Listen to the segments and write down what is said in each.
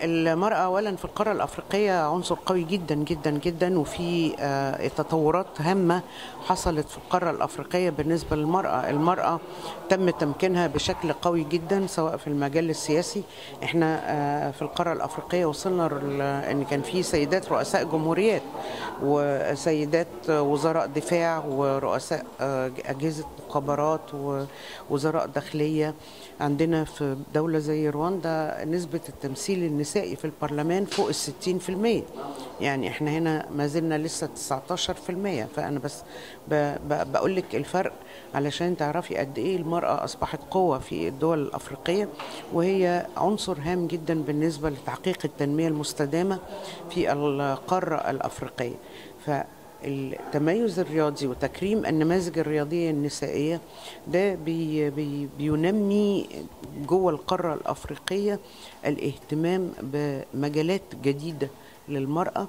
المرأة أولا في القارة الأفريقية عنصر قوي جدا جدا جدا وفي آه، تطورات هامة حصلت في القارة الأفريقية بالنسبة للمرأة المرأة تم تمكينها بشكل قوي جدا سواء في المجال السياسي احنا آه، في القارة الأفريقية وصلنا ل- أن كان في سيدات رؤساء جمهوريات وسيدات وزراء دفاع ورؤساء آه، أجهزة مخابرات ووزراء داخلية عندنا في دولة زي رواندا نسبة التمثيل النسائي في البرلمان فوق الستين في المية يعني احنا هنا ما زلنا لسه 19 في المية فأنا بس ب- ب- بقول لك الفرق علشان تعرفي قد ايه المرأة أصبحت قوة في الدول الأفريقية وهي عنصر هام جدا بالنسبة لتحقيق التنمية المستدامة في القارة الأفريقية فالتميز الرياضي وتكريم النماذج الرياضية النسائية ده بي بي بينمي جوه القارة الأفريقية الاهتمام بمجالات جديدة للمرأة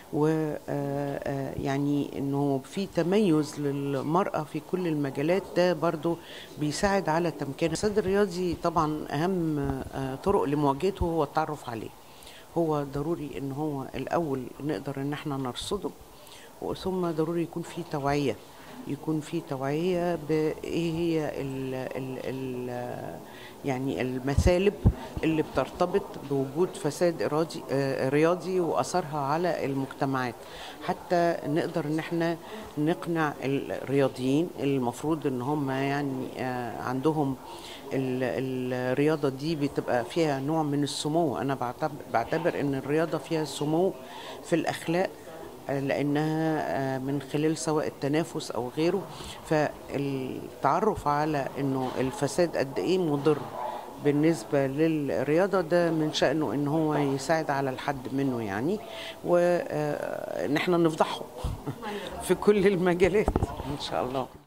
ويعني انه في تميز للمرأة في كل المجالات ده برضو بيساعد على تمكين السد الرياضي طبعا اهم آه، طرق لمواجهته هو التعرف عليه هو ضروري ان هو الاول نقدر ان احنا نرصده وثم ضروري يكون في توعية يكون في توعية بإيه هي ال ال ال يعني المثالب اللي بترتبط بوجود فساد إرادي آه، رياضي وأثرها على المجتمعات حتى نقدر إن احنا نقنع الرياضيين المفروض إن هم يعني آه، عندهم ال- الرياضة دي بتبقى فيها نوع من السمو أنا بعتبر, بعتبر إن الرياضة فيها سمو في الأخلاق لانها آه، من خلال سواء التنافس او غيره فالتعرف على انه الفساد قد ايه مضر بالنسبة للرياضة ده من شأنه ان هو يساعد على الحد منه يعني وان احنا نفضحه في كل المجالات ان شاء الله